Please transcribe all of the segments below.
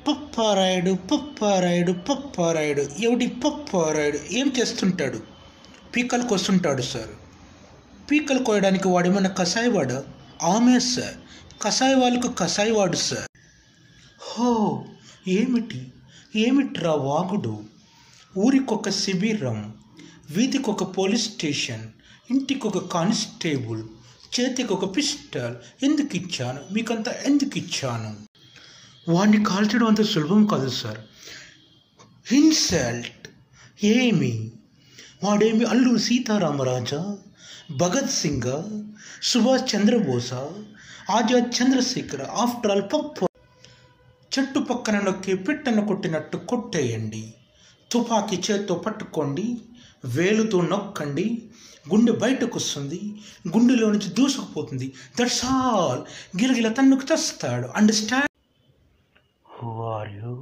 పప్పారాయుడు పప్పారాయుడు పప్పారాయుడు ఎవడి పప్పారాయుడు ఏం చేస్తుంటాడు పీకలు కోస్తుంటాడు సార్ పీకలు కోయడానికి వాడేమన్నా కషాయవాడా ఆమె సార్ కషాయ వాళ్ళకు కషాయవాడు సార్ హో ఏమిటి ఏమిట్రా వాగుడు ఊరికొక శిబిరం వీధికొక పోలీస్ స్టేషన్ ఇంటికొక కానిస్టేబుల్ చేతికి ఒక పిస్టల్ ఎందుకు ఇచ్చాను మీకంత ఎందుకు ఇచ్చాను వాడిని కాల్చడం అంత సులభం కాదు సార్ ఇన్సల్ట్ ఏమి వాడేమి అల్లూరు సీతారామరాజా భగత్ సింగ్ సుభాష్ చంద్రబోసా ఆజాద్ చంద్రశేఖర్ ఆఫ్టర్ ఆల్ పప్పు చెట్టు పక్కన నొక్కి పిట్టను కొట్టినట్టు కొట్టేయండి తుపాకీ చేత్తో పట్టుకోండి వేలుతో నొక్కండి గుండె బయటకు వస్తుంది గుండెలో నుంచి దూసుకుపోతుంది దట్స్ ఆల్ గిలగిల తన్నుకు తెస్తాడు అండర్స్టాండ్ హూ ఆర్ యూ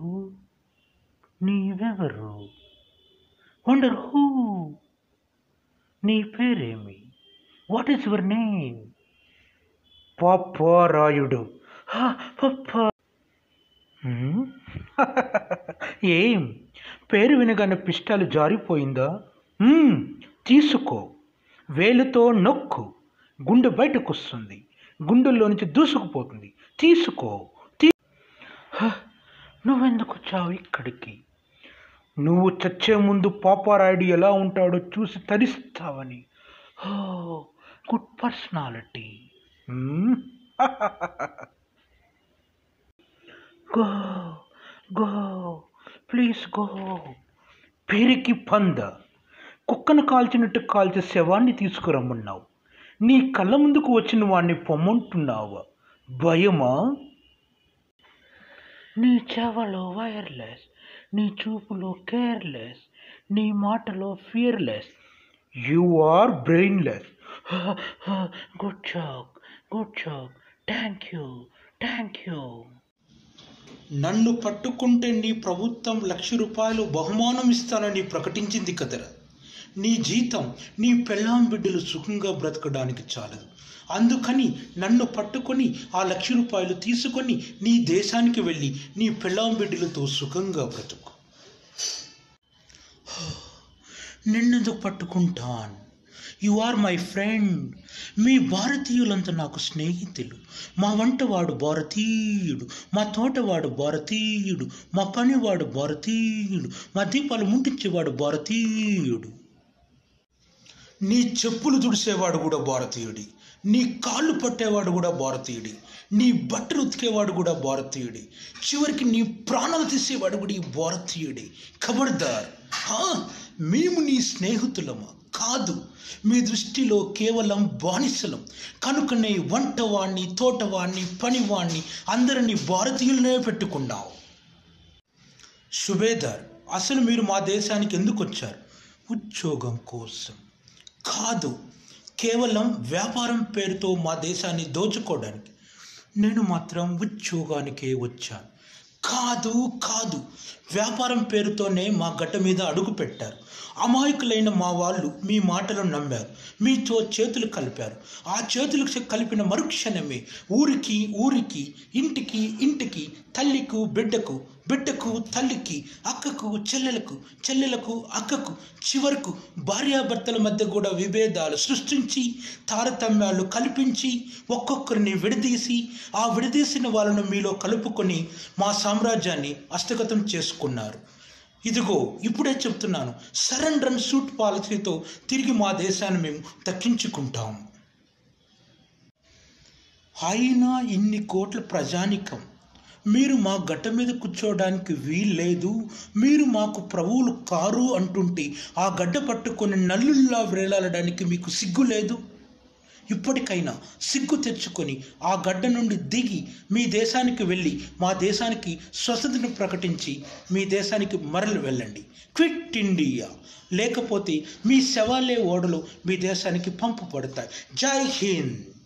నీవెవరు వండర్ హూ నీ పేరేమి what is your name Paparayudu పప్పా హ్మ్? ఏం పేరు వినగానే పిస్టాలు జారిపోయిందా హ్మ్, తీసుకో వేలుతో నొక్కు గుండె బయటకు వస్తుంది గుండెల్లో నుంచి దూసుకుపోతుంది తీసుకో తీ హ, నువ్వెందుకు వచ్చావు ఇక్కడికి నువ్వు చచ్చే ముందు పాపారాయుడు ఎలా ఉంటాడో చూసి తరిస్తావని oh good personality go go please go పేరుకి పంద కుక్కను కాల్చినట్టు కాల్చే శవాన్ని తీసుకురమ్మన్నావు నీ కళ్ళ ముందుకు వచ్చిన వాడిని పొమ్మంటున్నావా భయమా నీ చెవలో వైర్లెస్ నీ చూపులో కేర్లెస్ నీ మాటలో fearless you are brainless good jack good jack thank you thank you నన్ను పట్టుకుంటే నీ ప్రభుత్వం లక్ష రూపాయలు బహుమానం ఇస్తానని ప్రకటించింది కదరా నీ జీతం నీ పెళ్ళాం బిడ్డలు సుఖంగా బ్రతకడానికి చాలదు అందుకని నన్ను పట్టుకొని ఆ లక్ష రూపాయలు తీసుకొని నీ దేశానికి వెళ్ళి నీ పెళ్ళాం బిడ్డలతో సుఖంగా బ్రతుకు నిన్నెందుకు పట్టుకుంటాను యు ఆర్ మై ఫ్రెండ్ మీ భారతీయులంతా నాకు స్నేహితులు మా వంటవాడు భారతీయుడు మా తోటవాడు భారతీయుడు మా పనివాడు భారతీయుడు మా దీపాలు ముట్టించేవాడు భారతీయుడు నీ చెప్పులు తుడిసేవాడు కూడా భారతీయుడి నీ కాళ్ళు పట్టేవాడు కూడా భారతీయుడి నీ బట్టలు ఉతికేవాడు కూడా భారతీయుడి చివరికి నీ ప్రాణాలు తీసేవాడు కూడా ఈ భారతీయుడి ఖబర్దార్ హా, మేము నీ స్నేహితులమా కాదు మీ దృష్టిలో కేవలం బానిసలం కనుకనే వంటవాణ్ణి తోటవాణ్ణి పనివాణ్ణి అందరినీ భారతీయులనే పెట్టుకున్నావు సుబేదార్ అసలు మీరు మా దేశానికి ఎందుకు వచ్చారు ఉద్యోగం కోసం కాదు కేవలం వ్యాపారం పేరుతో మా దేశాన్ని దోచుకోవడానికి నేను మాత్రం ఉద్యోగానికే వచ్చాను కాదు కాదు వ్యాపారం పేరుతోనే మా గడ్డ మీద అడుగు పెట్టారు అమాయకులైన మా వాళ్ళు మీ మాటలు నమ్మారు మీతో చేతులు కలిపారు ఆ చేతులు కలిపిన మరుక్షణమే ఊరికి ఊరికి ఇంటికి ఇంటికి తల్లికు బిడ్డకు బిడ్డకు తల్లికి అక్కకు చెల్లెలకు చెల్లెలకు అక్కకు చివరకు భార్యాభర్తల మధ్య కూడా విభేదాలు సృష్టించి తారతమ్యాలు కల్పించి ఒక్కొక్కరిని విడదీసి ఆ విడదీసిన వాళ్ళను మీలో కలుపుకొని మా సామ్రాజ్యాన్ని హస్తగతం చేసుకున్నారు ఇదిగో ఇప్పుడే చెప్తున్నాను సరెండర్ అండ్ సూట్ పాలసీతో తిరిగి మా దేశాన్ని మేము దక్కించుకుంటాం అయినా ఇన్ని కోట్ల ప్రజానికం మీరు మా గట్ట మీద కూర్చోవడానికి వీల్లేదు మీరు మాకు ప్రభువులు కారు అంటుంటే ఆ గడ్డ పట్టుకొని నల్లుల్లా వేలాడడానికి మీకు సిగ్గు లేదు ఇప్పటికైనా సిగ్గు తెచ్చుకొని ఆ గడ్డ నుండి దిగి మీ దేశానికి వెళ్ళి మా దేశానికి స్వతంత్రం ప్రకటించి మీ దేశానికి మరలి వెళ్ళండి క్విట్ ఇండియా లేకపోతే మీ శవాలే ఓడలు మీ దేశానికి పంపబడతాయి జై హింద్